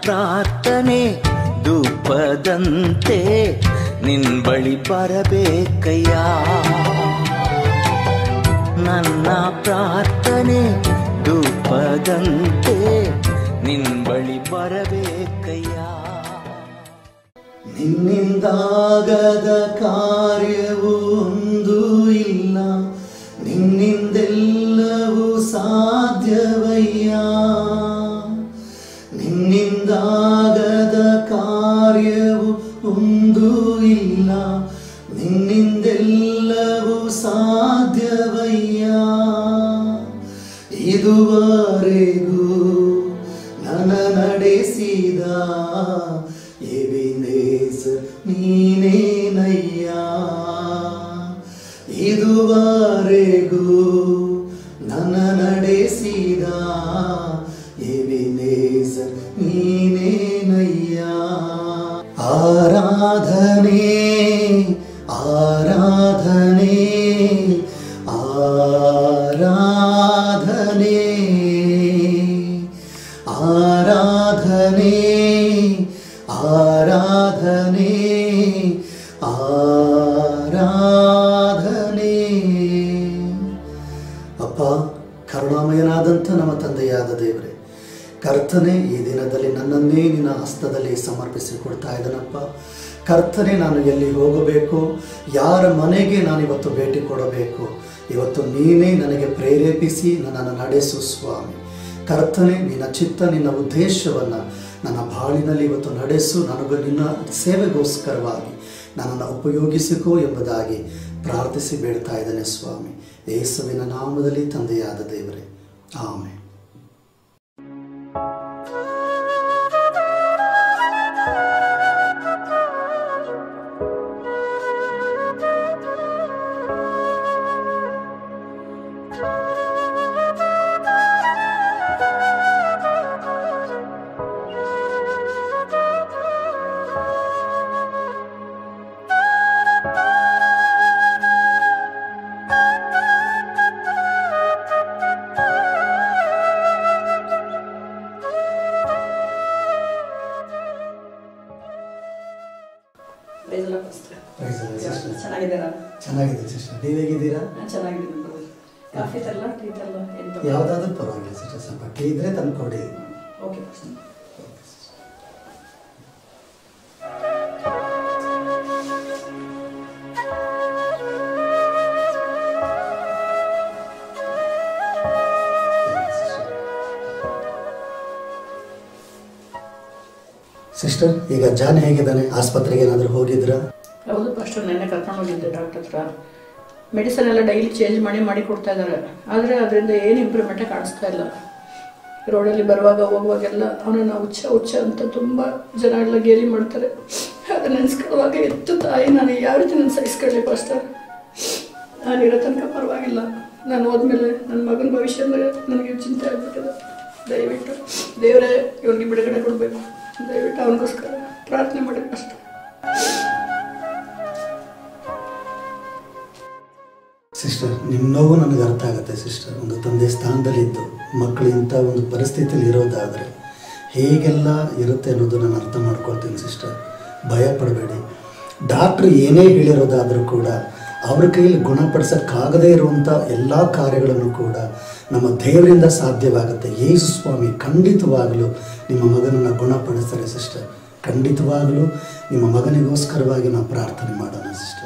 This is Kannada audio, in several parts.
ಪ್ರಾರ್ಥನೆ ಧೂಪದಂತೆ ನಿನ್ ಬಳಿ ಬರಬೇಕಯ್ಯ ನನ್ನ ಪ್ರಾರ್ಥನೆ ಧೂಪದಂತೆ ನಿನ್ ಬಳಿ ಬರಬೇಕಯ್ಯ ನಿನ್ನಿಂದಾಗದ ಕಾರ್ಯವು ಒಂದು ಇಲ್ಲ ನಿನ್ನಿಂದೆಲ್ಲವೂ ಸಾಧ್ಯವಯ್ಯ ನಿನ್ನಿಂದಾಗದ ಕಾರ್ಯವು ಒಂದು ಇಲ್ಲ ನಿನ್ನಿಂದೆಲ್ಲವೂ ಸಾಧ್ಯವಯ್ಯ ಇದುವರೆಗೂ ನನ್ನ ನಡೆಸಿದ ಎವಿನೇಸ್ ನೀನೇನಯ್ಯ ಇದುವರೆಗೂ ನನ್ನ ನಡೆಸಿದ ಎವಿನೇಸ್ ನೀನೇನಯ್ಯ ಆರಾಧನೆ ಆರಾಧನೆ ಆರಾಧನೆ ಆರಾಧನೆ ಆರಾಧನೆ ಆರಾಧನೆ ಅಪ್ಪ ಕರುಣಾಮಯನಾದಂಥ ನಮ್ಮ ತಂದೆಯಾದ ದೇವರೇ ಕರ್ತನೆ ಈ ದಿನದಲ್ಲಿ ನನ್ನನ್ನೇ ನಿನ್ನ ಹಸ್ತದಲ್ಲಿ ಸಮರ್ಪಿಸಿಕೊಡ್ತಾ ಇದ್ದನಪ್ಪ ಕರ್ತನೆ ನಾನು ಎಲ್ಲಿ ಹೋಗಬೇಕು ಯಾರ ಮನೆಗೆ ನಾನು ಇವತ್ತು ಭೇಟಿ ಕೊಡಬೇಕು ಇವತ್ತು ನೀನೇ ನನಗೆ ಪ್ರೇರೇಪಿಸಿ ನನ್ನನ್ನು ನಡೆಸು ಸ್ವಾಮಿ ಕರ್ತನೆ ನಿನ್ನ ಚಿತ್ತ ನಿನ್ನ ಉದ್ದೇಶವನ್ನು ನನ್ನ ಬಾಳಿನಲ್ಲಿ ಇವತ್ತು ನಡೆಸು ನನಗೂ ನಿನ್ನ ಸೇವೆಗೋಸ್ಕರವಾಗಿ ನನ್ನನ್ನು ಉಪಯೋಗಿಸಿಕೋ ಎಂಬುದಾಗಿ ಪ್ರಾರ್ಥಿಸಿ ಬೇಡ್ತಾ ಇದ್ದೇನೆ ಸ್ವಾಮಿ ಯೇಸುವಿನ ನಾಮದಲ್ಲಿ ತಂದೆಯಾದ ದೇವರೇ ಆಮೆ ಪ್ರೈಸ್ ಎಲ್ಲ pastor. Praise the Lord, sister. ಚೆನ್ನಾಗಿದ್ದೀರಾ ಚೆನ್ನಾಗಿದೆ ಸಿಸ್ಟರ್ ನೀವು ಹೇಗಿದ್ದೀರಾ ನಾನು ಚೆನ್ನಾಗಿದ್ದೀನಿ brother. ಕಾಫಿ ತರಲ್ಲ ಟೀ ತರಲ್ಲ ಎಂತ ಯಾವುದಾದ್ರೂ ಪರವಾಗಿಲ್ಲ ಸಿಸ್ಟರ್ ಸ್ವಲ್ಪ ಟೀ ಇದ್ರೆ ತಂದು ಕೊಡಿ ಓಕೆ ಪಾಸ್ಟರ್. ಸಿಸ್ಟರ್ ಈಗ ಜಾನ್ ಹೇಗಿದ್ದಾನೆ ಆಸ್ಪತ್ರೆಗೆ ಏನಾದರೂ ಹೋಗಿದ್ರಾ ಹೌದು ಫಸ್ಟು ನೆನ್ನೆ ಕರ್ಕೊಂಡು ಹೋಗಿದ್ದೆ ಡಾಕ್ಟರ್ ಹತ್ರ ಮೆಡಿಸನ್ ಎಲ್ಲ ಡೈಲಿ ಚೇಂಜ್ ಮಾಡಿ ಮಾಡಿ ಕೊಡ್ತಾ ಇದ್ದಾರೆ ಆದರೆ ಅದರಿಂದ ಏನು ಇಂಪ್ರೂವ್ಮೆಂಟೇ ಕಾಣಿಸ್ತಾ ಇಲ್ಲ ರೋಡಲ್ಲಿ ಬರುವಾಗ ಹೋಗುವಾಗೆಲ್ಲ ಅವನನ್ನು ಹುಚ್ಚ ಹುಚ್ಚ ಅಂತ ತುಂಬ ಜನ ಎಲ್ಲ ಗೇಲಿ ಮಾಡ್ತಾರೆ ಅದನ್ನ ನೆನೆಸ್ಕೊಳ್ಳುವಾಗ ಎತ್ತು ತಾಯಿ ನಾನು ಯಾವ ರೀತಿ ನಾನು ಸಹಿಸ್ಕೊಳ್ಳಿ ಪಾಸ್ಟರ್ ನಾನಿರೋ ತನಕ ಪರವಾಗಿಲ್ಲ ನಾನು ಹೋದ್ಮೇಲೆ ನನ್ನ ಮಗನ ಭವಿಷ್ಯ ಅಂದರೆ ನನಗೆ ಚಿಂತೆ ಆಗ್ಬಿಟ್ಟಿದೆ ದಯವಿಟ್ಟು ದೇವರೇ ಇವ್ರಿಗೆ ಬಿಡುಗಡೆ ಕೊಡಬೇಕು ದಯವಿಟ್ಟು ಅವನಿಗೋಸ್ಕರ ಪ್ರಾರ್ಥನೆ ಮಾಡಿ ಅಷ್ಟೇ ಸಿಸ್ಟರ್ ನಿಮ್ಮ ನೋವು ನನಗೆ ಅರ್ಥ ಆಗುತ್ತೆ ಸಿಸ್ಟರ್ ಒಂದು ತಂದೆ ಸ್ಥಾನದಲ್ಲಿದ್ದು ಮಕ್ಕಳು ಇಂಥ ಒಂದು ಪರಿಸ್ಥಿತಿಯಲ್ಲಿ ಇರೋದಾದರೆ ಹೇಗೆಲ್ಲ ಇರುತ್ತೆ ಅನ್ನೋದು ನಾನು ಅರ್ಥ ಮಾಡ್ಕೊಳ್ತೀನಿ ಸಿಸ್ಟರ್ ಭಯ ಪಡಬೇಡಿ ಡಾಕ್ಟ್ರು ಏನೇ ಹೇಳಿರೋದಾದರೂ ಕೂಡ ಅವ್ರ ಕೈಯಲ್ಲಿ ಗುಣಪಡಿಸೋಕ್ಕಾಗದೇ ಇರುವಂಥ ಎಲ್ಲ ಕಾರ್ಯಗಳನ್ನು ಕೂಡ ನಮ್ಮ ದೇವರಿಂದ ಸಾಧ್ಯವಾಗುತ್ತೆ ಯೇಸು ಸ್ವಾಮಿ ಖಂಡಿತವಾಗಲೂ ನಿಮ್ಮ ಮಗನನ್ನು ಗುಣಪಡಿಸ್ತಾರೆ ಸಿಸ್ಟರ್ ಖಂಡಿತವಾಗಲೂ ನಿಮ್ಮ ಮಗನಿಗೋಸ್ಕರವಾಗಿ ನಾವು ಪ್ರಾರ್ಥನೆ ಮಾಡೋಣ ಸಿಸ್ಟರ್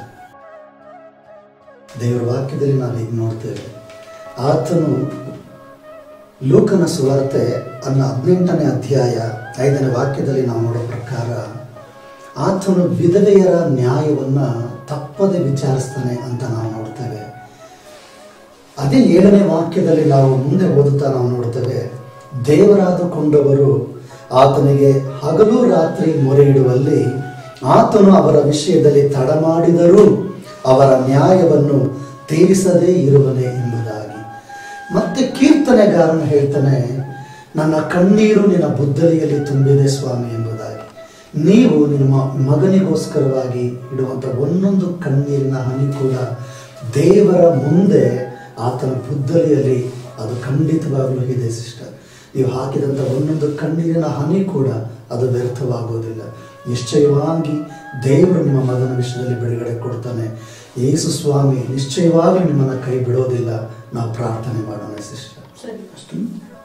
ದೇವರ ವಾಕ್ಯದಲ್ಲಿ ನಾವು ಈಗ ನೋಡ್ತೇವೆ ಆತನು ಲೋಕನ ಸುವಾರ್ತೆ ಅನ್ನೋ ಹದಿನೆಂಟನೇ ಅಧ್ಯಾಯ ಐದನೇ ವಾಕ್ಯದಲ್ಲಿ ನಾವು ನೋಡೋ ಪ್ರಕಾರ ಆತನು ವಿಧವೆಯರ ನ್ಯಾಯವನ್ನು ತಪ್ಪದೆ ವಿಚಾರಿಸ್ತಾನೆ ಅಂತ ನಾವು ನೋಡ್ತೇವೆ ಅದೇ ಏಳನೇ ವಾಕ್ಯದಲ್ಲಿ ನಾವು ಮುಂದೆ ಓದುತ್ತಾ ನಾವು ನೋಡ್ತೇವೆ ದೇವರಾದುಕೊಂಡವರು ಆತನಿಗೆ ಹಗಲು ರಾತ್ರಿ ಮೊರೆ ಇಡುವಲ್ಲಿ ಆತನು ಅವರ ವಿಷಯದಲ್ಲಿ ತಡ ಮಾಡಿದರೂ ಅವರ ನ್ಯಾಯವನ್ನು ತೀರಿಸದೇ ಇರುವನೆ ಎಂಬುದಾಗಿ ಮತ್ತೆ ಕೀರ್ತನೆಗಾರನು ಹೇಳ್ತಾನೆ ನನ್ನ ಕಣ್ಣೀರು ನಿನ್ನ ಬುದ್ದಲಿಯಲ್ಲಿ ತುಂಬಿದೆ ಸ್ವಾಮಿ ಎಂಬುದಾಗಿ ನೀವು ನಿಮ್ಮ ಮಗನಿಗೋಸ್ಕರವಾಗಿ ಇಡುವಂಥ ಒಂದೊಂದು ಕಣ್ಣೀರಿನ ಹನಿ ಕೂಡ ದೇವರ ಮುಂದೆ ಆತನ ಬುದ್ದಲಿಯಲ್ಲಿ ಅದು ಖಂಡಿತವಾಗಲೂ ಇದೆ ಸಿಸ್ಟರ್ ನೀವು ಹಾಕಿದಂಥ ಒಂದೊಂದು ಕಣ್ಣೀರಿನ ಹನಿ ಕೂಡ ಅದು ವ್ಯರ್ಥವಾಗುವುದಿಲ್ಲ ನಿಶ್ಚಯವಾಗಿ ದೇವರು ನಿಮ್ಮ ಮಗನ ವಿಷಯದಲ್ಲಿ ಬಿಡುಗಡೆ ಕೊಡ್ತಾನೆ ಯೇಸು ಸ್ವಾಮಿ ನಿಶ್ಚಯವಾಗಿ ನಿಮ್ಮನ್ನು ಕೈ ಬಿಡೋದಿಲ್ಲ ನಾವು ಪ್ರಾರ್ಥನೆ ಮಾಡೋಣ ಸಿಸ್ಟರ್ ಸರಿ ಅಷ್ಟು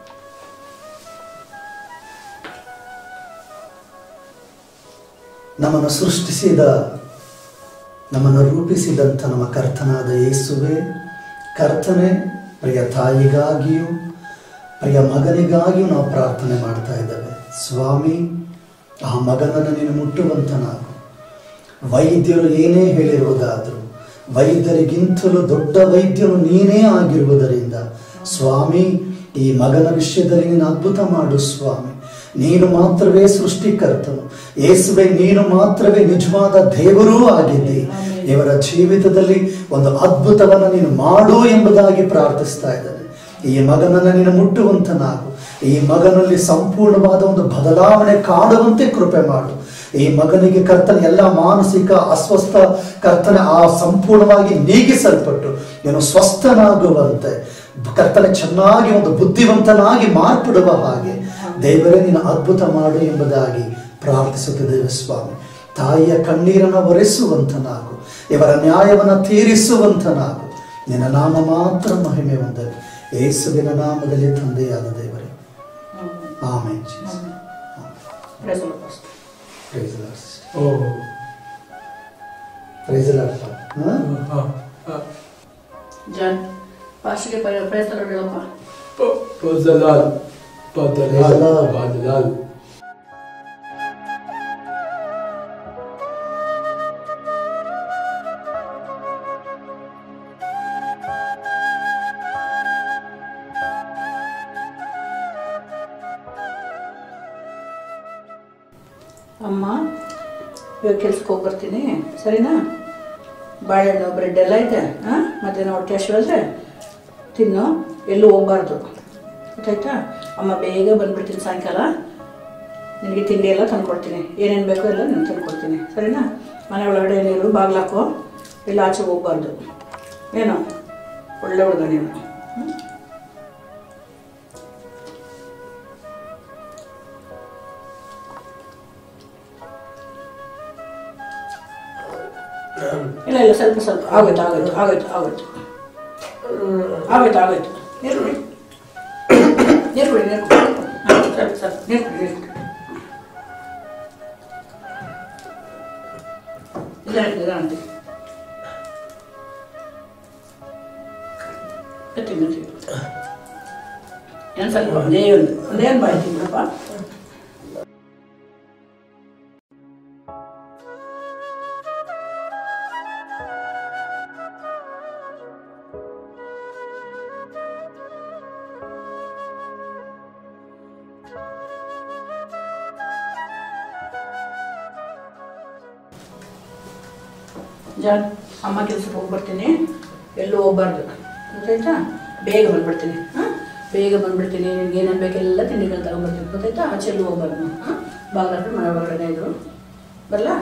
ನಮ್ಮನ್ನು ಸೃಷ್ಟಿಸಿದ ನಮ್ಮನ್ನು ರೂಪಿಸಿದಂಥ ನಮ್ಮ ಕರ್ತನಾದ ಯೇಸುವೆ ಕರ್ತನೆ ಪ್ರಿಯ ತಾಯಿಗಾಗಿಯೂ ಪ್ರಿಯ ಮಗನಿಗಾಗಿಯೂ ನಾವು ಪ್ರಾರ್ಥನೆ ಮಾಡ್ತಾ ಇದ್ದೇವೆ ಸ್ವಾಮಿ ಆ ಮಗನನ್ನು ನೀನು ಮುಟ್ಟುವಂತನಾಗು ವೈದ್ಯರು ಏನೇ ಹೇಳಿರುವುದಾದರೂ ವೈದ್ಯರಿಗಿಂತಲೂ ದೊಡ್ಡ ವೈದ್ಯರು ನೀನೇ ಆಗಿರುವುದರಿಂದ ಸ್ವಾಮಿ ಈ ಮಗನ ವಿಷಯದಲ್ಲಿ ನೀನು ಅದ್ಭುತ ಮಾಡು ಸ್ವಾಮಿ ನೀನು ಮಾತ್ರವೇ ಸೃಷ್ಟಿಕರ್ತನು ಯೇಸುವೆ ನೀನು ಮಾತ್ರವೇ ನಿಜವಾದ ದೇವರೂ ಆಗಿದ್ದಿ ಇವರ ಜೀವಿತದಲ್ಲಿ ಒಂದು ಅದ್ಭುತವನ್ನು ನೀನು ಮಾಡು ಎಂಬುದಾಗಿ ಪ್ರಾರ್ಥಿಸ್ತಾ ಇದ್ದಾನೆ ಈ ಮಗನನ್ನು ನೀನು ಮುಟ್ಟುವಂತನಾಗು ಈ ಮಗನಲ್ಲಿ ಸಂಪೂರ್ಣವಾದ ಒಂದು ಬದಲಾವಣೆ ಕಾಣುವಂತೆ ಕೃಪೆ ಮಾಡು ಈ ಮಗನಿಗೆ ಕರ್ತನ ಎಲ್ಲ ಮಾನಸಿಕ ಅಸ್ವಸ್ಥ ಕರ್ತನ ಆ ಸಂಪೂರ್ಣವಾಗಿ ನೀಗಿಸಲ್ಪಟ್ಟು ನೀನು ಸ್ವಸ್ಥನಾಗುವಂತೆ ಕರ್ತನ ಚೆನ್ನಾಗಿ ಒಂದು ಬುದ್ಧಿವಂತನಾಗಿ ಮಾರ್ಪಡುವ ಹಾಗೆ ದೇವರೇ ನೀನು ಅದ್ಭುತ ಮಾಡು ಎಂಬುದಾಗಿ ಪ್ರಾರ್ಥಿಸುತ್ತಿದ್ದೇವೆ ಸ್ವಾಮಿ ತಾಯಿಯ ಕಣ್ಣೀರನ್ನು ಒರೆಸುವಂತನಾಗು ಇವರ ನ್ಯಾಯವನ್ನು ತೀರಿಸುವಂತನಾಗು ನಿನ್ನ ನಾಮ ಮಾತ್ರ ಮಹಿಮೆ ಹೊಂದಲಿ ಯೇಸುವಿನ ನಾಮದಲ್ಲಿ ತಂದೆಯಾದ ದೇವರೇ ಆಮೇಲೆ praise Lord pastor. Praise Lord sister. Oh. Praise Lord ಪಾ. ಹಾ? Uh, uh, ಜಾನ್ ಪಾಸ್ಟ್ಗೆ ಪ್ರೈಸ್ ಲಾರ್ಡ್ ಹೇಳಪ್ಪ uh, Praise the Lord. Praise the Praise the Lord. Lord. Praise the Lord. ಅಮ್ಮ ಇವಾಗ ಕೆಲ್ಸಕ್ಕೆ ಹೋಗಿ ಬರ್ತೀನಿ ಸರಿನಾ ಬಾಳೆಹಣ್ಣು ಬ್ರೆಡ್ ಎಲ್ಲ ಇದೆ ಹಾಂ ಮಧ್ಯಾಹ್ನ ಹೊಟ್ಟೆ ಹಸಿವಾದ್ರೆ ತಿನ್ನು ಎಲ್ಲೂ ಹೋಗ್ಬಾರ್ದು ಗೊತ್ತಾಯ್ತಾ ಅಮ್ಮ ಬೇಗ ಬಂದ್ಬಿಡ್ತೀನಿ ಸಾಯಂಕಾಲ ನಿನಗೆ ತಿಂಡಿ ಎಲ್ಲ ತಂದ್ಕೊಡ್ತೀನಿ ಏನೇನು ಬೇಕೋ ಎಲ್ಲ ನಾನು ತಂದ್ಕೊಡ್ತೀನಿ ಸರಿನಾ ಮನೆ ಒಳಗಡೆ ನೀರು ಬಾಗ್ಲಾಕೋ ಎಲ್ಲ ಆಚೆ ಹೋಗ್ಬಾರ್ದು ಏನು ಒಳ್ಳೆ ಹುಡುಗ ನೀನು ಹ್ಮ್? ಇಲ್ಲ ಇಲ್ಲ ಸ್ವಲ್ಪ ಸ್ವಲ್ಪ ಆಗೋಯ್ತು ಆಗೋಯ್ತು ಆಗೋಯ್ತು ಆಗೋಯ್ತು ಆಗೋಯ್ತು ಆಗೋಯ್ತು ನೀರು ಕುಡಿ ನೀರು ಕುಡಿ ನೀರು ಕುಡಿ ಹಾಂ ಸ್ವಲ್ಪ ಸ್ವಲ್ಪ ನೀರು ಕುಡಿ ನೀರು ಕುಡಿ ನಿಧಾನ ನಿಧಾನ ಗಟ್ಟಿ ಗಟ್ಟಿ ಏನು ಸ್ವಲ್ಪ ಒಂದೇ ಒಂದು ಒಂದೇ ಒಂದು ಬಾಯಿ ತಿನ್ನಪ್ಪ ಜಾನ್ ಅಮ್ಮ ಕೆಲ್ಸಕ್ಕೆ ಹೋಗಿ ಬರ್ತೀನಿ ಎಲ್ಲೂ ಹೋಗ್ಬಾರ್ದು ಗೊತ್ತಾಯ್ತಾ ಬೇಗ ಬಂದ್ಬಿಡ್ತೀನಿ ಹಾಂ ಬೇಗ ಬಂದ್ಬಿಡ್ತೀನಿ ನಿನ್ಗೆ ಏನೇನು ಬೇಕೆಲ್ಲ ತಿಂಡಿಗಳು ತಗೊಂಡ್ಬರ್ತೀನಿ ಗೊತ್ತಾಯ್ತಾ ಆಚೆ ಎಲ್ಲೂ ಹೋಗ್ಬಾರ್ದು ಹಾಂ ಬಾಗಿಲಾದ್ರೆ ಮನೆ ಒಳಗಡೆ ಇದ್ರು ಬರಲಾ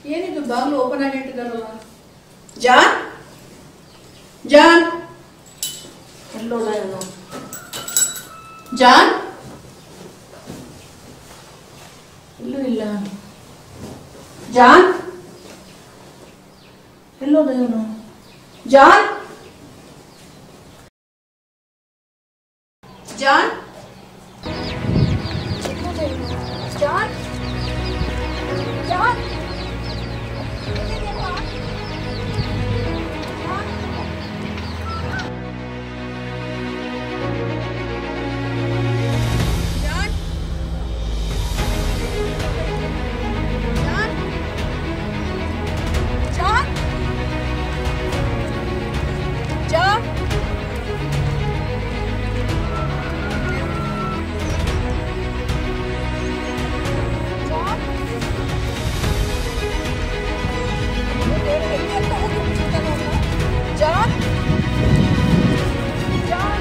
ಏನಿದು ಬಾಗಿಲು ಓಪನ್ ಆಗಿ ಇಟ್ಟಿದಾರಲ್ಲ ಜಾನ್ ಜಾನ್ ಎಲ್ಲೋದ ಇವನು ಜಾನ್ ಎಲ್ಲೂ ಇಲ್ಲ ಜಾನ್ ಎಲ್ಲೋದ ಇವನು John John John John John John John John John John John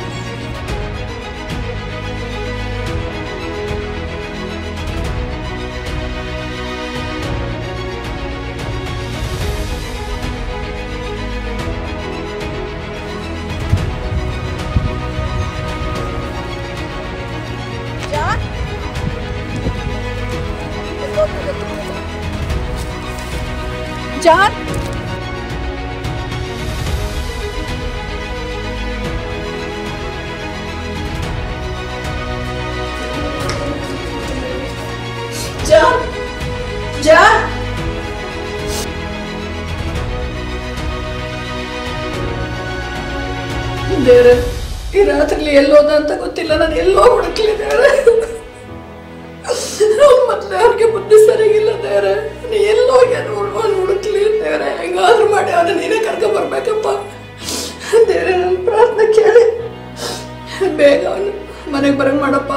John John John John ದೇವ್ರೆ ಈ ರಾತ್ರಿಲಿ ಎಲ್ಲೋದ ಅಂತ ಗೊತ್ತಿಲ್ಲ ನಾನು ಎಲ್ಲೋ ಹುಡುಕ್ಲಿ ದೇವ್ರೆ ಅವ್ನ್ ಮೊದ್ಲೇ ಅವ್ರಿಗೆ ಬುದ್ಧಿ ಸರಿಗಿಲ್ಲ ದೇವ್ರೆ ನೀ ಎಲ್ಲೋಗಿ ಅವ್ನು ಹುಡುಕ್ಲಿ ದೇವ್ರೆ ಹೆಂಗಾದ್ರೂ ಮಾಡಿ ಅವನ ನೀನೇ ಕರ್ಕೊ ಬರ್ಬೇಕಪ್ಪ ದೇವ್ರೆ ನನ್ನ ಪ್ರಾರ್ಥನೆ ಕೇಳಿ ಬೇಗ ಅವನು ಮನೆಗೆ ಬರಂಗ್ ಮಾಡಪ್ಪ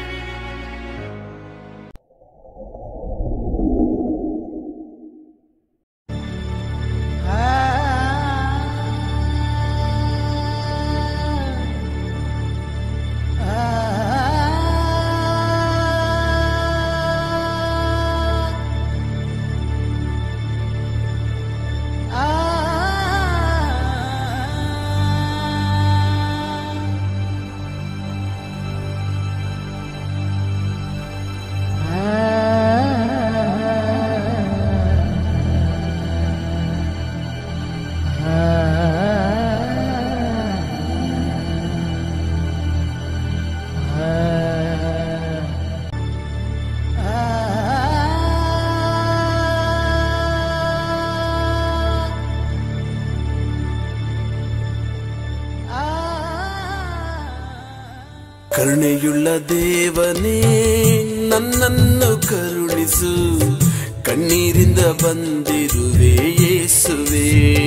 ಕರುಣೆಯುಳ್ಳ ದೇವನೇ ನನ್ನನ್ನು ಕರುಣಿಸು ಕಣ್ಣೀರಿಂದ ಬಂದಿರುವೆ ಯೇಸುವೆ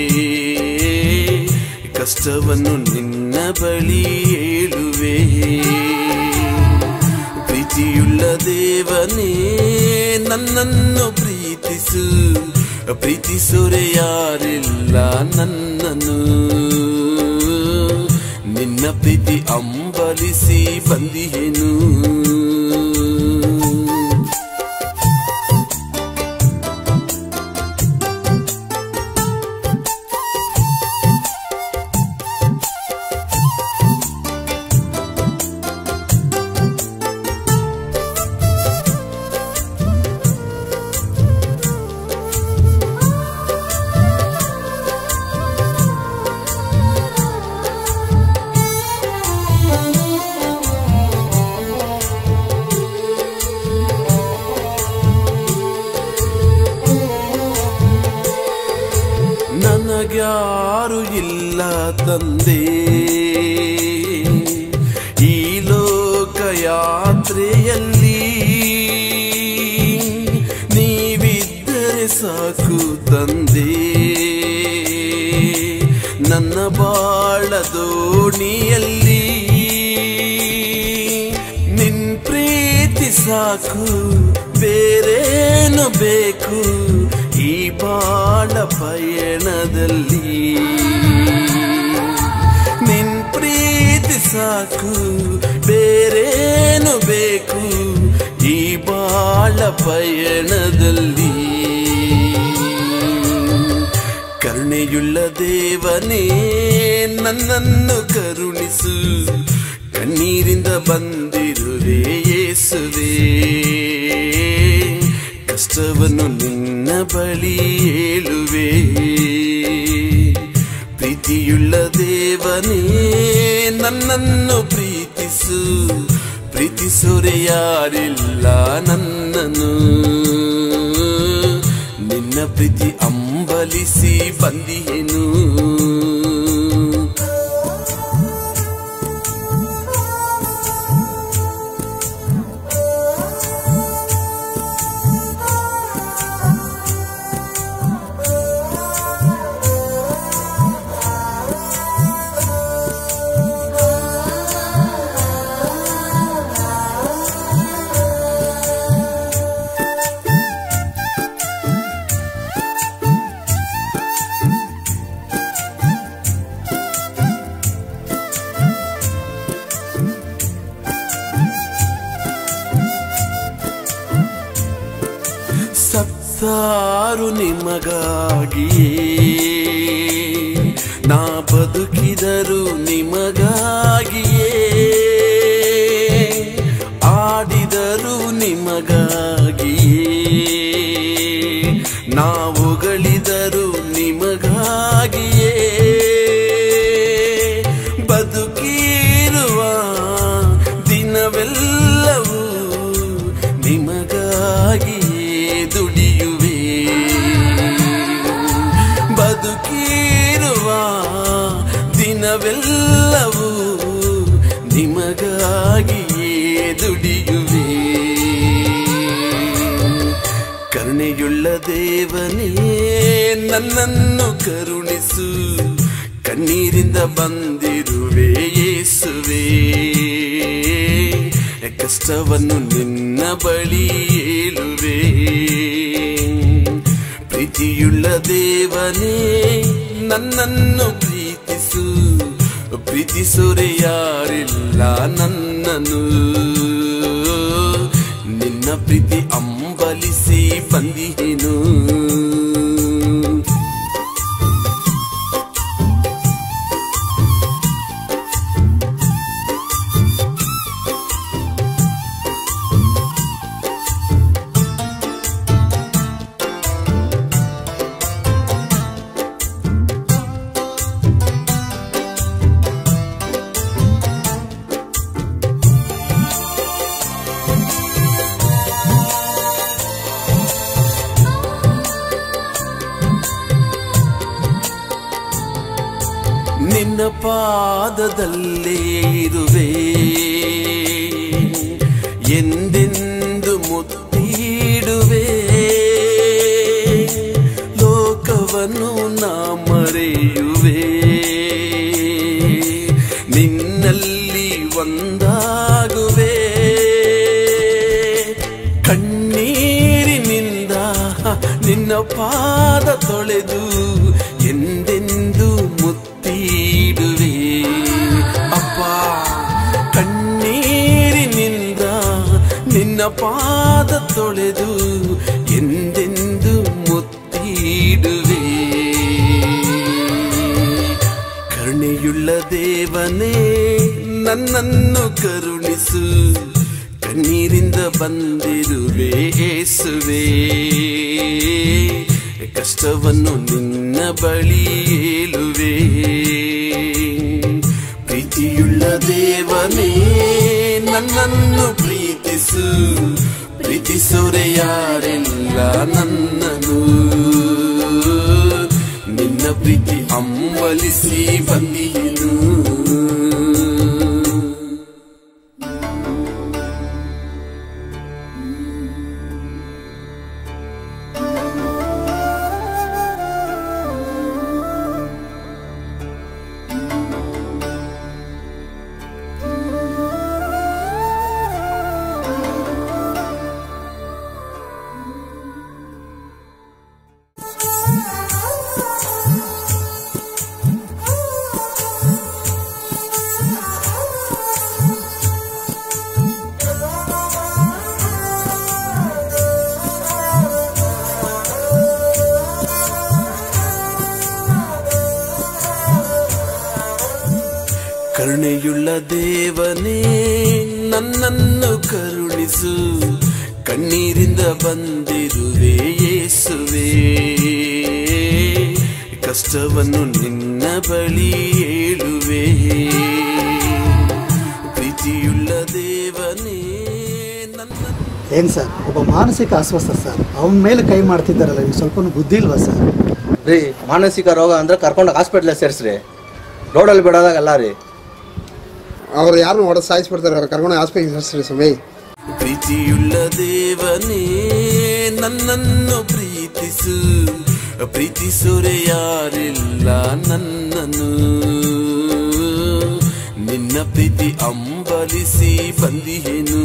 ಕಷ್ಟವನ್ನು ನಿನ್ನ ಬಳಿ ಹೇಳುವೆ ಪ್ರೀತಿಯುಳ್ಳ ದೇವನೇ ನನ್ನನ್ನು ಪ್ರೀತಿಸು ಪ್ರೀತಿಸೋರೆ ಯಾರಿಲ್ಲ ನನ್ನನ್ನು ನಿನ್ನ ಪ್ರೀತಿ ಅಂಬಲಿಸಿ ಬಂದಿಹೆನು ನನಗ್ಯಾರು ಇಲ್ಲ ತಂದೆ ಈ ಲೋಕ ಯಾತ್ರೆಯಲ್ಲಿ ನೀವಿದ್ದರೆ ಸಾಕು ತಂದೆ ನನ್ನ ಬಾಳ ದೋಣಿಯಲ್ಲಿ ನಿನ್ ಪ್ರೀತಿ ಸಾಕು ಬೇರೇನು ಬೇಕು ಈ ಬಾಳ ಪಯಣದಲ್ಲಿ ನಿನ್ ಪ್ರೀತಿ ಸಾಕು ಬೇರೇನು ಬೇಕು ಈ ಬಾಳ ಪಯಣದಲ್ಲಿ ಕರುಣೆಯುಳ್ಳ ದೇವನೇ ನನ್ನನ್ನು ಕರುಣಿಸು ಕಣ್ಣೀರಿಂದ ಬಂದಿರುವೆ ಯೇಸುವೆ ಕಷ್ಟವನ್ನು ನಿನ್ನ ಬಳಿ ಹೇಳುವೆ ಪ್ರೀತಿಯುಳ್ಳ ದೇವನೇ ನನ್ನನ್ನು ಪ್ರೀತಿಸು ಪ್ರೀತಿಸೋರೆ ಯಾರಿಲ್ಲ ನನ್ನನ್ನು ನಿನ್ನ ಪ್ರೀತಿ ಅಂಬಲಿಸಿ ಬಂದಿಯೇನು ಸತ್ತಾರು ನಿಮಗಾಗಿಯೇ ನಾ ಬದುಕಿದರು ನಿಮಗಾಗಿಯೇ ಆಡಿದರು ನಿಮಗಾಗಿಯೇ ನಾವುಗಳಿದರು ನಿಮಗಾಗಿಯೇ ಬದುಕಿರುವ ದಿನವೆಲ್ಲವೂ ನಿಮಗಾಗಿಯೇ ದುಡಿಯುವೆ ಬದುಕಿರುವ ದಿನವೆಲ್ಲವೂ ನಿಮಗಾಗಿಯೇ ದುಡಿಯುವೆ ಕರುಣೆಯುಳ್ಳ ದೇವನೇ ನನ್ನನ್ನು ಕರುಣಿಸು ಕಣ್ಣೀರಿಂದ ಬಂದಿರುವೆ ಯೇಸುವೆ ಕಷ್ಟವನ್ನು ನಿನ್ನ ಬಳಿ ಹೇಳುವೆ ಪ್ರೀತಿಯುಳ್ಳ ದೇವನೇ ನನ್ನನ್ನು ಪ್ರೀತಿಸು ಪ್ರೀತಿಸೋರೆ ಯಾರಿಲ್ಲ ನನ್ನನ್ನು ನಿನ್ನ ಪ್ರೀತಿ ಅಂಬಲಿಸಿ ಬಂದಿಹೇನು ನಿನ್ನ ಪಾದದಲ್ಲೇ ಇರುವೆ ಎಂದೆಂದು ಮುತ್ತಿಡುವೆ ಲೋಕವನ್ನು ನಾ ಮರೆಯುವೆ ನಿನ್ನಲ್ಲಿ ಒಂದಾಗುವೆ ಕಣ್ಣೀರಿನಿಂದ ನಿನ್ನ ಪಾದ ತೊಳೆದು ಎಂದೆಂದು ಮುತ್ತಿಡುವೆ ಅಪ್ಪ ಕಣ್ಣೀರಿನಿಂದ ನಿನ್ನ ಪಾದ ತೊಳೆದು ಎಂದೆಂದು ಮುತ್ತಿಡುವೆ ಕರುಣೆಯುಳ್ಳ ದೇವನೇ ನನ್ನನ್ನು ಕರುಣಿಸು ಕಣ್ಣೀರಿಂದ ಬಂದಿರುವೆ ಏಸುವೆ ಕಷ್ಟವನ್ನು ನಿನ್ನ ಬಳಿ ಹೇಳುವೆ ಪ್ರೀತಿಯುಳ್ಳ ದೇವನೇ ನನ್ನನ್ನು ಪ್ರೀತಿಸು ಪ್ರೀತಿಸೋರೆ ಯಾರೆಲ್ಲ ನನ್ನನು ನಿನ್ನ ಪ್ರೀತಿ ಅಂಬಲಿಸಿ ಬಂದಿಯನು ಆ ದೇವನೇ ನನ್ನನ್ನು ಕರುಣಿಸು ಕಣ್ಣೀರಿಂದ ಬಂದಿರುವೆ ಯೇಸುವೆ ಕಷ್ಟವನ್ನು ನಿನ್ನ ಬಳಿ ಹೇಳುವೆ ಪ್ರೀತಿಯುಳ್ಳ ದೇವನೇ ನನ್ನ ಏನು ಸರ್ ಒಬ್ಬ ಮಾನಸಿಕ ಅಸ್ವಸ್ಥ ಸರ್ ಅವನ ಮೇಲೆ ಕೈ ಮಾಡ್ತಿದ್ದಾರಲ್ಲ ನೀವು ಸ್ವಲ್ಪ ಬುದ್ಧಿ ಇಲ್ವಾ ಸರ್ ರೀ ಮಾನಸಿಕ ರೋಗ ಅಂದ್ರೆ ಕರ್ಕೊಂಡು ಹಾಸ್ಪಿಟ್ಲಿಗೆ ಸೇರಿಸ್ರಿ ರೋಡಲ್ಲಿ ಬಿಡೋದಾಗಲ್ಲ ರೀ ಅವ್ರು ಯಾರನ್ನ ಹೊಡೆದು ಸಾಯಿಸ್ಬಿಡ್ತಾರೆ ಅವ್ರು ಕರ್ಕೊಂಡು ಆಸ್ಪತ್ರೆಗೆ ಸೇರಿಸ್ರಿ ಸ್ವಾಮಿ ಪ್ರೀತಿಯುಳ್ಳ ದೇವನೇ ನನ್ನನ್ನು ಪ್ರೀತಿಸು ಪ್ರೀತಿಸುರೆ ಯಾರಿಲ್ಲ ನನ್ನನ್ನು ನಿನ್ನ ಪ್ರೀತಿ ಅಂಬಲಿಸಿ ಬಂದಿಹೆನು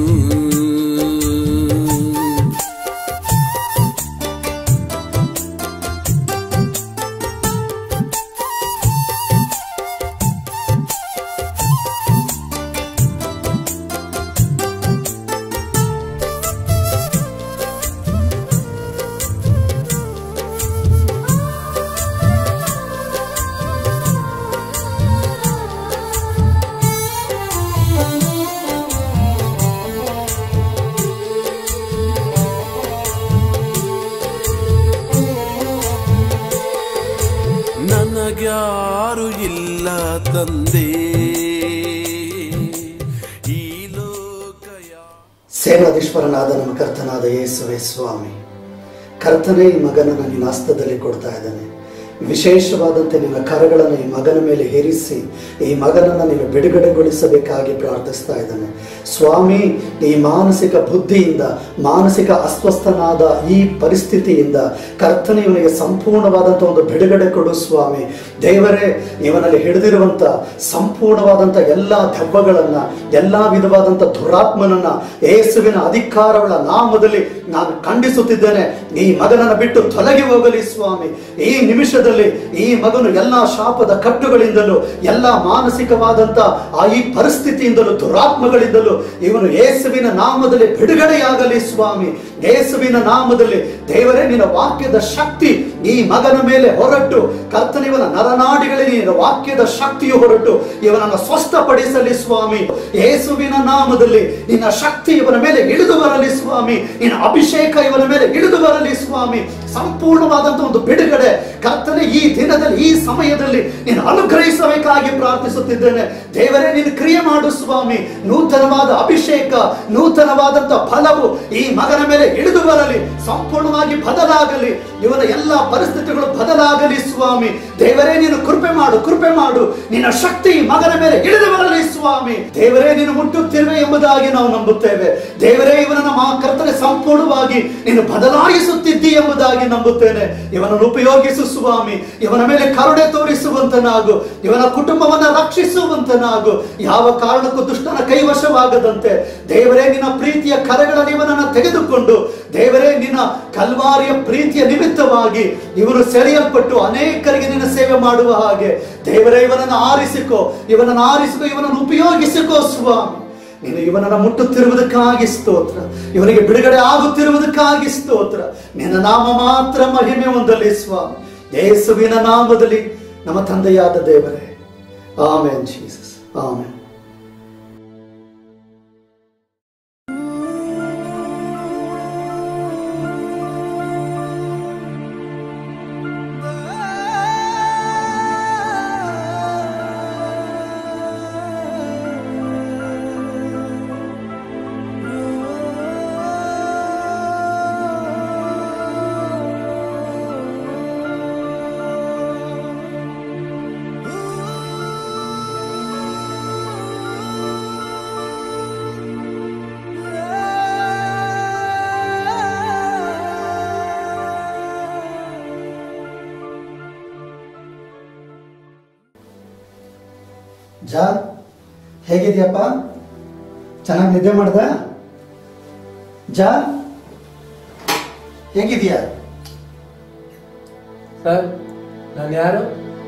ನನಗ್ಯಾರು ಇಲ್ಲ ತಂದೆ ಈ ಲೋಕ ಯಾ- ಸೇನಾಧೀಶ್ವರನಾದ ನಮ್ಮ ಕರ್ತನಾದ ಯೇಸುವೆ ಸ್ವಾಮಿ ಕರ್ತನೇ ಈ ಮಗನನ್ನು ನಿನ್ನ ಹಸ್ತದಲ್ಲಿ ಕೊಡ್ತಾ ಇದ್ದಾನೆ ವಿಶೇಷವಾದಂತೆ ನಿನ್ನ ಕರಗಳನ್ನು ಈ ಮಗನ ಮೇಲೆ ಹೇರಿಸಿ ಈ ಮಗನನ್ನು ನೀನು ಬಿಡುಗಡೆಗೊಳಿಸಬೇಕಾಗಿ ಪ್ರಾರ್ಥಿಸ್ತಾ ಇದ್ದಾನೆ ಸ್ವಾಮಿ ಈ ಮಾನಸಿಕ ಬುದ್ಧಿಯಿಂದ ಮಾನಸಿಕ ಅಸ್ವಸ್ಥನಾದ ಈ ಪರಿಸ್ಥಿತಿಯಿಂದ ಕರ್ತನೆ ಇವನಿಗೆ ಸಂಪೂರ್ಣವಾದಂಥ ಒಂದು ಬಿಡುಗಡೆ ಕೊಡು ಸ್ವಾಮಿ ದೇವರೇ ಇವನಲ್ಲಿ ಹಿಡಿದಿರುವಂಥ ಸಂಪೂರ್ಣವಾದಂಥ ಎಲ್ಲ ದೆವ್ವಗಳನ್ನ ಎಲ್ಲ ವಿಧವಾದಂಥ ದುರಾತ್ಮನನ್ನ ಯೇಸುವಿನ ಅಧಿಕಾರಗಳ ನಾಮದಲ್ಲಿ ನಾನು ಖಂಡಿಸುತ್ತಿದ್ದೇನೆ ಈ ಮಗನನ್ನ ಬಿಟ್ಟು ತೊಲಗಿ ಹೋಗಲಿ ಸ್ವಾಮಿ ಈ ನಿಮಿಷದಲ್ಲಿ ಈ ಮಗನು ಎಲ್ಲ ಶಾಪದ ಕಟ್ಟುಗಳಿಂದಲೂ ಎಲ್ಲ ಮಾನಸಿಕವಾದಂಥ ಆ ಈ ಪರಿಸ್ಥಿತಿಯಿಂದಲೂ ದುರಾತ್ಮಗಳಿಂದಲೂ ಇವನು ಯೇಸುವಿನ ನಾಮದಲ್ಲಿ ಬಿಡುಗಡೆಯಾಗಲಿ ಸ್ವಾಮಿ ಯೇಸುವಿನ ನಾಮದಲ್ಲಿ ದೇವರೇ ನಿನ್ನ ವಾಕ್ಯದ ಶಕ್ತಿ ಈ ಮಗನ ಮೇಲೆ ಹೊರಟು ಕರ್ತನಿವನ ನರನಾಡಿಗಳಲ್ಲಿ ನಿನ್ನ ವಾಕ್ಯದ ಶಕ್ತಿಯು ಹೊರಟು ಇವನನ್ನು ಸ್ವಸ್ಥಪಡಿಸಲಿ ಸ್ವಾಮಿ ಯೇಸುವಿನ ನಾಮದಲ್ಲಿ ನಿನ್ನ ಶಕ್ತಿ ಇವನ ಮೇಲೆ ಇಳಿದು ಬರಲಿ ಸ್ವಾಮಿ ನಿನ್ನ ಅಭಿಷೇಕ ಇವನ ಮೇಲೆ ಇಳಿದು ಬರಲಿ ಸ್ವಾಮಿ ಸಂಪೂರ್ಣವಾದಂತಹ ಒಂದು ಬಿಡುಗಡೆ ಕರ್ತನೆ ಈ ದಿನದಲ್ಲಿ ಈ ಸಮಯದಲ್ಲಿ ನೀನು ಅನುಗ್ರಹಿಸಬೇಕಾಗಿ ಪ್ರಾರ್ಥಿಸುತ್ತಿದ್ದೇನೆ ದೇವರೇ ನೀನು ಕ್ರಿಯೆ ಮಾಡು ಸ್ವಾಮಿ ನೂತನವಾದ ಅಭಿಷೇಕ ನೂತನವಾದಂತಹ ಫಲವು ಈ ಮಗನ ಮೇಲೆ ಇಳಿದು ಬರಲಿ ಸಂಪೂರ್ಣವಾಗಿ ಬದಲಾಗಲಿ ಇವನ ಎಲ್ಲ ಪರಿಸ್ಥಿತಿಗಳು ಬದಲಾಗಲಿ ಸ್ವಾಮಿ ದೇವರೇ ನೀನು ಕೃಪೆ ಮಾಡು ಕೃಪೆ ಮಾಡು ನಿನ್ನ ಶಕ್ತಿ ಈ ಮಗನ ಮೇಲೆ ಇಳಿದು ಬರಲಿ ಸ್ವಾಮಿ ದೇವರೇ ನೀನು ಮುಟ್ಟುತ್ತಿರುವೆ ಎಂಬುದಾಗಿ ನಾವು ನಂಬುತ್ತೇವೆ ದೇವರೇ ಇವನನ್ನ ಮಾ ಕರ್ತನೆ ಸಂಪೂರ್ಣವಾಗಿ ನೀನು ಬದಲಾಯಿಸುತ್ತಿದ್ದಿ ಎಂಬುದಾಗಿ ನಂಬುತ್ತೇನೆ ಇವನನ್ನು ಉಪಯೋಗಿಸು ಸ್ವಾಮಿ ಇವನ ಮೇಲೆ ಕರುಣೆ ತೋರಿಸುವಂತನಾಗು ಇವನ ಕುಟುಂಬವನ್ನ ರಕ್ಷಿಸುವಂತನಾಗು ಯಾವ ಕಾರಣಕ್ಕೂ ದುಷ್ಟನ ಕೈವಶವಾಗದಂತೆ ದೇವರೇ ನಿನ್ನ ಪ್ರೀತಿಯ ಕರೆಗಳಲ್ಲಿ ಇವನನ್ನ ತೆಗೆದುಕೊಂಡು ದೇವರೇ ನಿನ್ನ ಕಲ್ವಾರಿಯ ಪ್ರೀತಿಯ ನಿಮಿತ್ತವಾಗಿ ಇವನು ಸೆಳೆಯಲ್ಪಟ್ಟು ಅನೇಕರಿಗೆ ನಿನ್ನ ಸೇವೆ ಮಾಡುವ ಹಾಗೆ ದೇವರೇ ಇವನನ್ನು ಆರಿಸಿಕೋ ಇವನನ್ನು ಆರಿಸಿಕೋ ಇವನನ್ನು ಉಪಯೋಗಿಸಿಕೋ ಸ್ವಾಮಿ ನೀನು ಇವನನ್ನು ಮುಟ್ಟುತ್ತಿರುವುದಕ್ಕಾಗಿ ಸ್ತೋತ್ರ ಇವನಿಗೆ ಬಿಡುಗಡೆ ಆಗುತ್ತಿರುವುದಕ್ಕಾಗಿ ಸ್ತೋತ್ರ ನಿನ್ನ ನಾಮ ಮಾತ್ರ ಮಹಿಮೆ ಹೊಂದಲಿ ಸ್ವಾಮಿ ಯೇಸುವಿನ ನಾಮದಲ್ಲಿ ನಮ್ಮ ತಂದೆಯಾದ ದೇವರೇ ಆಮೇನ್ ಜೀಸಸ್ ಆಮೇನ್ ಜಾ ಹೇಗಿದ್ಯಪ್ಪ ಚೆನ್ನಾಗಿ ನಿದ್ದೆ ಮಾಡ್ದ ಜಾ ಹೇಗಿದ್ಯಾ ಸರ್ ನಾನು ಯಾರು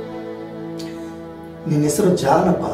ನಿನ್ನ ಹೆಸರು ಜಾನಪ್ಪ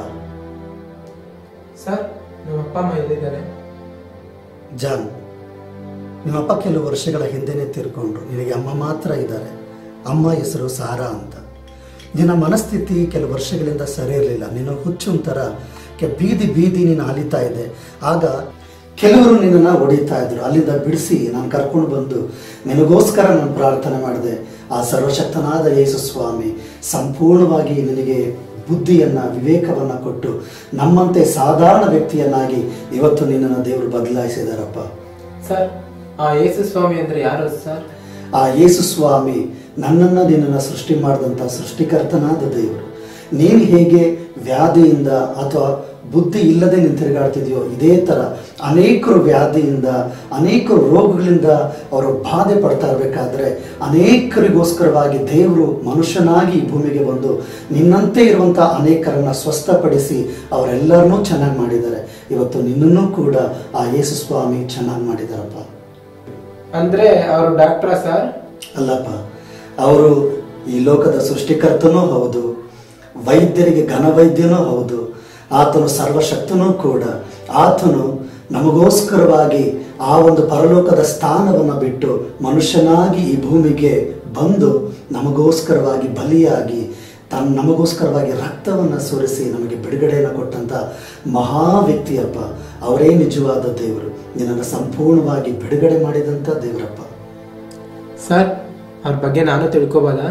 ಸರ್ ನಮ್ಮ ಅಪ್ಪ ಅಮ್ಮ ಎಲ್ಲಿದ್ದಾರೆ ಜಾನ್ ನಿಮ್ಮಪ್ಪ ಕೆಲವು ವರ್ಷಗಳ ಹಿಂದೆನೇ ತೀರ್ಕೊಂಡ್ರು ನಿನಗೆ ಅಮ್ಮ ಮಾತ್ರ ಇದ್ದಾರೆ ಅಮ್ಮ ಹೆಸರು ಸಾರಾ ಅಂತ ನಿನ್ನ ಮನಸ್ಥಿತಿ ಕೆಲವು ವರ್ಷಗಳಿಂದ ಸರಿ ಇರಲಿಲ್ಲ ನಿನ್ನ ಹುಚ್ಚು ಒಂಥರ ಕೆ- ಬೀದಿ ಬೀದಿ ನೀನು ಅಲಿತಾ ಇದೆ ಆಗ ಕೆಲವರು ನಿನ್ನನ್ನು ಹೊಡಿತಾ ಇದ್ರು ಅಲ್ಲಿಂದ ಬಿಡಿಸಿ ನಾನು ಕರ್ಕೊಂಡು ಬಂದು ನಿನಗೋಸ್ಕರ ನಾನು ಪ್ರಾರ್ಥನೆ ಮಾಡಿದೆ ಆ ಸರ್ವಶಕ್ತನಾದ ಯೇಸು ಸ್ವಾಮಿ ಸಂಪೂರ್ಣವಾಗಿ ನಿನಗೆ ಬುದ್ಧಿಯನ್ನ ವಿವೇಕವನ್ನ ಕೊಟ್ಟು ನಮ್ಮಂತೆ ಸಾಧಾರಣ ವ್ಯಕ್ತಿಯನ್ನಾಗಿ ಇವತ್ತು ನಿನ್ನನ್ನು ದೇವರು ಬದಲಾಯಿಸಿದಾರಪ್ಪ ಸರ್ ಆ ಯೇಸು ಸ್ವಾಮಿ ಅಂದ್ರೆ ಯಾರು ಸರ್ ಆ ಯೇಸು ಸ್ವಾಮಿ ನನ್ನನ್ನು ನಿನ್ನನ್ನು ಸೃಷ್ಟಿ ಮಾಡಿದಂಥ ಸೃಷ್ಟಿಕರ್ತನಾದ ದೇವರು ನೀನು ಹೇಗೆ ವ್ಯಾಧಿಯಿಂದ ಅಥವಾ ಬುದ್ಧಿ ಇಲ್ಲದೆ ನೀನು ತಿರುಗಾಡ್ತಿದೆಯೋ ಇದೇ ಥರ ಅನೇಕರು ವ್ಯಾಧಿಯಿಂದ ಅನೇಕರು ರೋಗಗಳಿಂದ ಅವರು ಬಾಧೆ ಪಡ್ತಾ ಇರಬೇಕಾದ್ರೆ ಅನೇಕರಿಗೋಸ್ಕರವಾಗಿ ದೇವರು ಮನುಷ್ಯನಾಗಿ ಈ ಭೂಮಿಗೆ ಬಂದು ನಿನ್ನಂತೆ ಇರುವಂಥ ಅನೇಕರನ್ನ ಸ್ವಸ್ಥಪಡಿಸಿ ಅವರೆಲ್ಲರನ್ನೂ ಚೆನ್ನಾಗಿ ಮಾಡಿದ್ದಾರೆ ಇವತ್ತು ನಿನ್ನನ್ನೂ ಕೂಡ ಆ ಯೇಸು ಸ್ವಾಮಿ ಚೆನ್ನಾಗಿ ಮಾಡಿದಾರಪ್ಪ ಅಂದ್ರೆ ಅವರು ಡಾಕ್ಟ್ರಾ ಸರ್ ಅಲ್ಲಪ್ಪ ಅವರು ಈ ಲೋಕದ ಸೃಷ್ಟಿಕರ್ತನೂ ಹೌದು ವೈದ್ಯರಿಗೆ ಘನವೈದ್ಯನೂ ಹೌದು ಆತನು ಸರ್ವಶಕ್ತನೂ ಕೂಡ ಆತನು ನಮಗೋಸ್ಕರವಾಗಿ ಆ ಒಂದು ಪರಲೋಕದ ಸ್ಥಾನವನ್ನು ಬಿಟ್ಟು ಮನುಷ್ಯನಾಗಿ ಈ ಭೂಮಿಗೆ ಬಂದು ನಮಗೋಸ್ಕರವಾಗಿ ಬಲಿಯಾಗಿ ತನ್ನ ನಮಗೋಸ್ಕರವಾಗಿ ರಕ್ತವನ್ನು ಸುರಿಸಿ ನಮಗೆ ಬಿಡುಗಡೆಯನ್ನು ಕೊಟ್ಟಂಥ ಮಹಾ ವ್ಯಕ್ತಿಯಪ್ಪ ಅವರೇ ನಿಜವಾದ ದೇವರು ನಿನ್ನನ್ನು ಸಂಪೂರ್ಣವಾಗಿ ಬಿಡುಗಡೆ ಮಾಡಿದಂಥ ದೇವರಪ್ಪ ಸರ್ ಅವ್ರ ಬಗ್ಗೆ ನಾನು ತಿಳ್ಕೊಬೋದಾ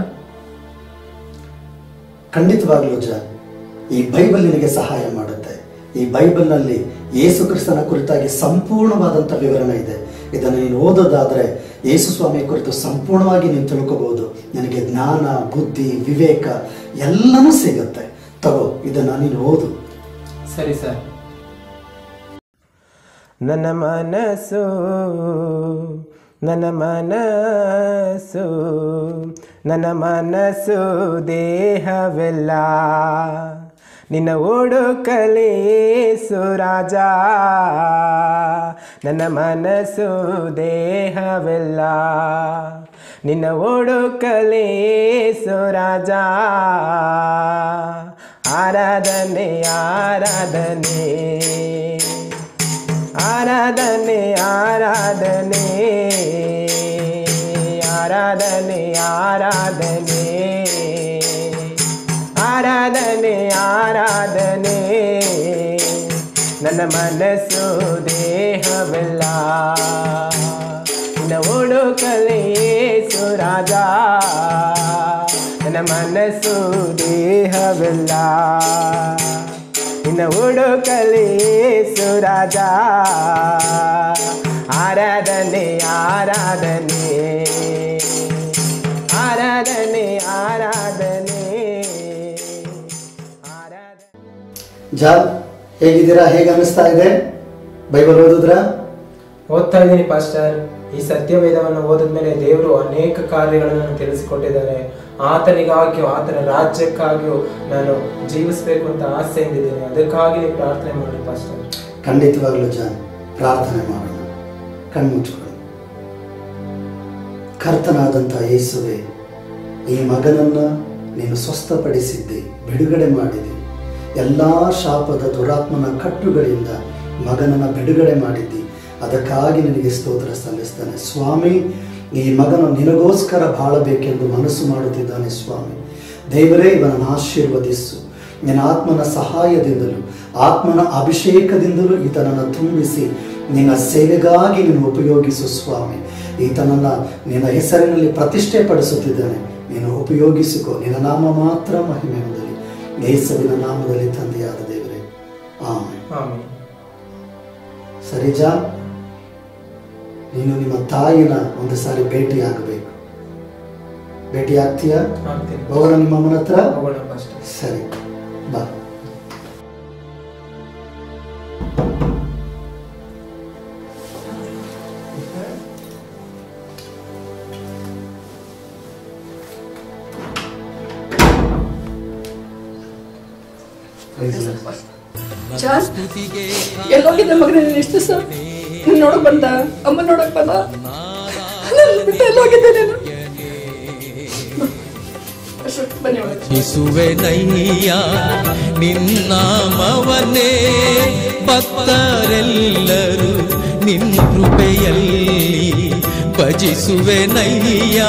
ಖಂಡಿತವಾಗ್ಲೂ ಜ ಈ ಬೈಬಲ್ ನಿನಗೆ ಸಹಾಯ ಮಾಡುತ್ತೆ ಈ ಬೈಬಲ್ನಲ್ಲಿ ಯೇಸು ಕ್ರಿಸ್ತನ ಕುರಿತಾಗಿ ಸಂಪೂರ್ಣವಾದಂಥ ವಿವರಣೆ ಇದೆ ಇದನ್ನು ನೀನು ಓದೋದಾದ್ರೆ ಯೇಸು ಸ್ವಾಮಿಯ ಕುರಿತು ಸಂಪೂರ್ಣವಾಗಿ ನೀನು ತಿಳ್ಕೋಬಹುದು ನಿನಗೆ ಜ್ಞಾನ ಬುದ್ಧಿ ವಿವೇಕ ಎಲ್ಲನೂ ಸಿಗುತ್ತೆ ತಗೋ ಇದನ್ನು ನೀನು ಓದು ಸರಿ ಸರ್ ನನ್ನ ಮನಸ್ಸು ನನ್ನ ಮನಸ್ಸು ನನ್ನ ಮನಸ್ಸು ದೇಹವೆಲ್ಲ ನಿನ್ನ ಓಡುಕಲಿ ಸುರಾಜ ನನ್ನ ಮನಸ್ಸು ದೇಹವೆಲ್ಲ ನಿನ್ನ ಓಡುಕಲಿ ಸುರಾಜ ಆರಾಧನೆ ಆರಾಧನೆ ಆರಾಧನೆ ಆರಾಧನೆ ಆರಾಧನೆ ಆರಾಧನೆ ಆರಾಧನೆ ಆರಾಧನೆ ನನ್ನ ಮನಸ್ಸು ದೇಹವೆಲ್ಲ ನಿನ್ನ ಹುಡುಕಲೇ ಸುರಾಜ ನನ್ನ ಮನಸ್ಸು ದೇಹವೆಲ್ಲ ನಿನ್ನ ಹುಡುಕಲಿ ಸುರಾಜ ಆರಾಧನೆ ಆರಾಧನೆ ಆರಾಧನೆ ಆರಾಧನೆ ಆರಾಧನೆ ಜಾಲ್ ಹೇಗಿದ್ದೀರಾ ಹೇಗೆ ಅನಿಸ್ತಾ ಇದೆ ಬೈಬಲ್ ಓದಿದ್ರಾ ಓದ್ತಾ ಇದ್ದೀನಿ ಪಾಸ್ಟರ್ ಈ ಸತ್ಯವೇದವನ್ನು ಓದಿದ್ಮೇಲೆ ದೇವರು ಅನೇಕ ಕಾರ್ಯಗಳನ್ನು ತಿಳಿಸಿಕೊಟ್ಟಿದ್ದಾರೆ ಆತನಿಗಾಗಿಯೂ ಆತನ ರಾಜ್ಯಕ್ಕಾಗಿಯೂ ನಾನು ಜೀವಿಸಬೇಕು ಅಂತ ಆಸೆಯಿಂದಿದ್ದೇನೆ ಅದಕ್ಕಾಗಿ ನೀವು ಪ್ರಾರ್ಥನೆ ಮಾಡಿ ಪಾಸ್ಟರ್ ಖಂಡಿತವಾಗ್ಲೂ ಜಾನ್ ಪ್ರಾರ್ಥನೆ ಮಾಡೋಣ ಕಣ್ಮುಚ್ಕೊಳ್ಳಿ ಕರ್ತನಾದಂಥ ಯೇಸುವೆ ಈ ಮಗನನ್ನ ನೀನು ಸ್ವಸ್ಥಪಡಿಸಿದ್ದಿ ಬಿಡುಗಡೆ ಮಾಡಿದಿ ಎಲ್ಲ ಶಾಪದ ದುರಾತ್ಮನ ಕಟ್ಟುಗಳಿಂದ ಮಗನನ್ನ ಬಿಡುಗಡೆ ಮಾಡಿದ್ದಿ ಅದಕ್ಕಾಗಿ ನಿನಗೆ ಸ್ತೋತ್ರ ಸಲ್ಲಿಸ್ತಾನೆ ಸ್ವಾಮಿ ಈ ಮಗನು ನಿನಗೋಸ್ಕರ ಬಾಳಬೇಕೆಂದು ಮನಸ್ಸು ಮಾಡುತ್ತಿದ್ದಾನೆ ಸ್ವಾಮಿ ದೇವರೇ ಇವನನ್ನು ಆಶೀರ್ವದಿಸು ನಿನ್ನ ಆತ್ಮನ ಸಹಾಯದಿಂದಲೂ ಆತ್ಮನ ಅಭಿಷೇಕದಿಂದಲೂ ಈತನನ್ನು ತುಂಬಿಸಿ ನಿನ್ನ ಸೇವೆಗಾಗಿ ನೀನು ಉಪಯೋಗಿಸು ಸ್ವಾಮಿ ಈತನನ್ನ ನಿನ್ನ ಹೆಸರಿನಲ್ಲಿ ಪ್ರತಿಷ್ಠೆ ಪಡಿಸುತ್ತಿದ್ದಾನೆ ನೀನು ಉಪಯೋಗಿಸಿಕೊ ನಿನ್ನ ನಾಮ ಮಾತ್ರ ಮಹಿಮೆ ಹೊಂದಲಿ ಯೇಸುವಿನ ನಾಮದಲ್ಲಿ ತಂದೆಯಾದ ದೇವರೇ ಆಮೇಲೆ ಆಮೇಲೆ ಸರಿಜಾ ನೀನು ನಿಮ್ಮ ತಾಯಿನ ಒಂದು ಸಾರಿ ಭೇಟಿಯಾಗಬೇಕು ಭೇಟಿ ಆಗ್ತೀಯಾ ಆಗ್ತೀನಿ ಹೋಗೋಣ ನಿಮ್ಮ ಅಮ್ಮನ ಹತ್ರ ಹೋಗೋಣ ಪಾಸ್ಟರ್ ಸರಿ ಬಾ ಜಾನ್ ಎಲ್ಲೋಗಿದ್ದೆ ಮಗನೇ ನೀನು ಇಷ್ಟು ದಿವಸ ನೀನು ನೋಡಕ್ ಬಂದ ಅಮ್ಮ ನೋಡಕ್ ಬಂದ ನನ್ನ ಬಿಟ್ಟು ಎಲ್ಲೋಗಿದ್ದೆ ನೀನು ಅಶೋಕ್, ಬನ್ನಿ ಒಳಗೆ. ಯೇಸುವೆನಯ್ಯ ನಿನ್ನಾಮವನ್ನೇ ಭಕ್ತರೆಲ್ಲರೂ ನಿನ್ ಕೃಪೆಯಲ್ಲಿ ಭಜಿಸುವೆನಯ್ಯ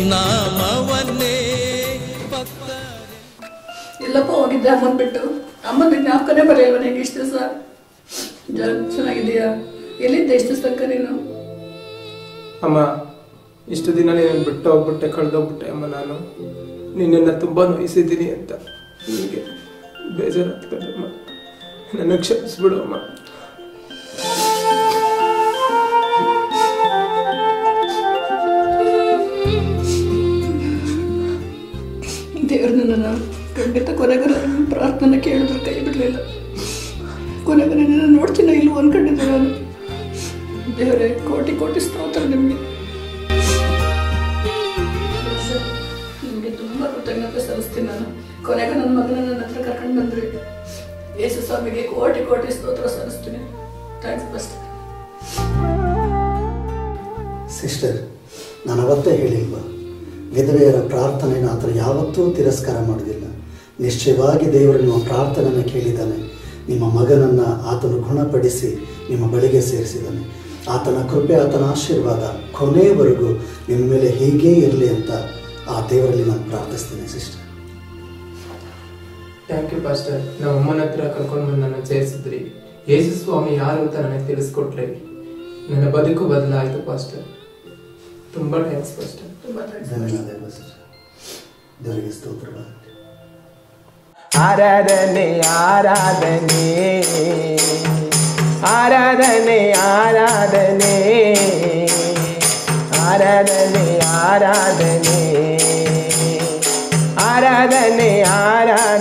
ನಿನ್ನಾಮವನ್ನೇ ಭಕ್ತ ಎಲ್ಲಪ್ಪ ಹೋಗಿದ್ದೆ ಅಮ್ಮನ್ ಬಿಟ್ಟು ಅಮ್ಮನ ಜ್ಞಾಪಕನೇ ಬರಲಿಲ್ವ ನಿಂಗೆ ಇಷ್ಟು ದಿವಸ ಚೆನ್ನಾಗಿದೆಯಾ ಎಲ್ಲಿದ್ದೆ ಇಷ್ಟು ದಿವಸ ತನಕ ನೀನು ಅಮ್ಮ ಇಷ್ಟು ದಿನ ನೀನು ಬಿಟ್ಟು ಹೋಗ್ಬಿಟ್ಟೆ ಕಳೆದೋಗ್ಬಿಟ್ಟೆ ಅಮ್ಮ ನಾನು ನಿನ್ನನ್ನು ತುಂಬ ನೋಯಿಸಿದ್ದೀನಿ ಅಂತ ಹೀಗೆ ಬೇಜಾರಾಗ್ತದೆ ಅಮ್ಮ ನನ್ನ ಕ್ಷಮಿಸ್ಬಿಡು ಅಮ್ಮ ದೇವ್ರು ನನ್ನನ್ನು ಖಂಡಿತ ಕೊನೆಗೂ ನನ್ನ ಪ್ರಾರ್ಥನೆ ಕೇಳಿದ್ರು ಕೈ ಬಿಡಲಿಲ್ಲ ಕೊನೆಗೂ ನಿನ್ನನ್ನು ನೋಡ್ತೀನೋ ಇಲ್ವೋ ಅನ್ಕೊಂಡಿದ್ದೆ ನಾನು ದೇವರೇ ಕೋಟಿ ಕೋಟಿ ಸ್ತೋತ್ರ ನಿಮಗೆ ನಿಮಗೆ ತುಂಬ ಕೃತಜ್ಞತೆ ಸಲ್ಲಿಸ್ತೀನಿ ನಾನು ಕೊನೆಗೂ ನನ್ನ ಮಗನ ನನ್ನ ಹತ್ರ ಕರ್ಕೊಂಡು ಬಂದ್ರಿ ಯೇಸು ಸ್ವಾಮಿಗೆ ಕೋಟಿ ಕೋಟಿ ಸ್ತೋತ್ರ ಸಲ್ಲಿಸ್ತೀನಿ ಥ್ಯಾಂಕ್ಸ್ ಬಸ್ಟ್ ಸಿಸ್ಟರ್ ನಾನು ಅವತ್ತೇ ಹೇಳಿಲ್ವ ವಿಧವೆಯರ ಪ್ರಾರ್ಥನೆಯನ್ನು ಆತ ಯಾವತ್ತೂ ತಿರಸ್ಕಾರ ಮಾಡೋದಿಲ್ಲ ನಿಶ್ಚಯವಾಗಿ ದೇವರು ನಿಮ್ಮ ಪ್ರಾರ್ಥನೆಯನ್ನು ಕೇಳಿದ್ದಾನೆ ನಿಮ್ಮ ಮಗನನ್ನು ಆತನು ಗುಣಪಡಿಸಿ ನಿಮ್ಮ ಬಳಿಗೆ ಸೇರಿಸಿದ್ದಾನೆ ಆತನ ಕೃಪೆ ಆತನ ಆಶೀರ್ವಾದ ಕೊನೆಯವರೆಗೂ ನಿಮ್ಮ ಮೇಲೆ ಹೀಗೇ ಇರಲಿ ಅಂತ ಆ ದೇವರಲ್ಲಿ ನಾನು ಪ್ರಾರ್ಥಿಸ್ತೀನಿ ಸಿಸ್ಟರ್ ಥ್ಯಾಂಕ್ ಯು ಪಾಸ್ಟರ್ ನಮ್ಮ ಅಮ್ಮನ ಹತ್ರ ಕರ್ಕೊಂಡು ಬಂದು ನನ್ನ ಸೇರಿಸಿದ್ರಿ ಯೇಸು ಸ್ವಾಮಿ ಯಾರು ಅಂತ ನನಗೆ ತಿಳಿಸ್ಕೊಟ್ರಿ ನನ್ನ ಬದುಕು ಬದಲಾಯಿತು ಪಾಸ್ಟರ್ ತುಂಬ ಥ್ಯಾಂಕ್ಸ್ ಪಾಸ್ಟರ್ ತುಂಬ ಥ್ಯಾಂಕ್ಸ್ ಧನ್ಯವಾದಗಳು ಸಿಸ್ಟರ್ ದೇವರಿಗೆ ಸ್ತೋತ್ರವಾಗಲಿ ಆರಾಧನೆ ಆರಾಧನೆ ಆರಾಧನೆ ಆರಾಧನೆ ಆರಾಧನೆ ಆರಾಧನೆ ಆರಾಧನೆ ಆರಾಧನೆ